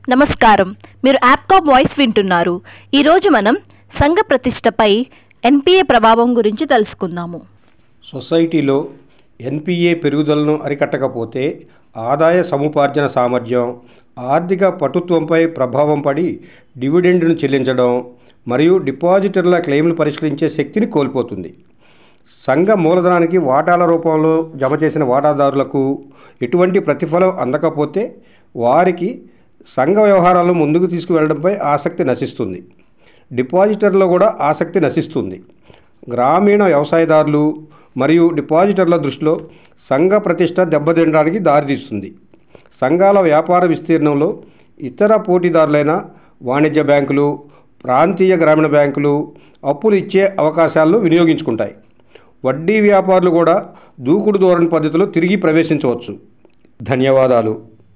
నమస్కారం మీరు యాప్కాప్ వాయిస్ వింటున్నారు ఈరోజు మనం సంఘ ప్రతిష్టపై ఎన్పిఏ ప్రభావం గురించి తెలుసుకుందాము సొసైటీలో ఎన్పిఏ పెరుగుదలను అరికట్టకపోతే ఆదాయ సముపార్జన సామర్థ్యం ఆర్థిక పటుత్వంపై ప్రభావం పడి డివిడెండ్ను చెల్లించడం మరియు డిపాజిటర్ల క్లెయిమ్లు పరిష్కరించే శక్తిని కోల్పోతుంది సంఘ మూలధనానికి వాటాల రూపంలో జమ చేసిన వాటాదారులకు ఎటువంటి ప్రతిఫలం అందకపోతే వారికి సంఘ వ్యవహారాలను ముందుకు తీసుకువెళ్లడంపై ఆసక్తి నశిస్తుంది డిపాజిటర్లో కూడా ఆసక్తి నశిస్తుంది గ్రామీణ వ్యవసాయదారులు మరియు డిపాజిటర్ల దృష్టిలో సంఘ ప్రతిష్ట దెబ్బతినడానికి దారితీస్తుంది సంఘాల వ్యాపార విస్తీర్ణంలో ఇతర పోటీదారులైన వాణిజ్య బ్యాంకులు ప్రాంతీయ గ్రామీణ బ్యాంకులు అప్పులు ఇచ్చే అవకాశాలను వినియోగించుకుంటాయి వడ్డీ వ్యాపారులు కూడా దూకుడు ధోరణి పద్ధతిలో తిరిగి ప్రవేశించవచ్చు ధన్యవాదాలు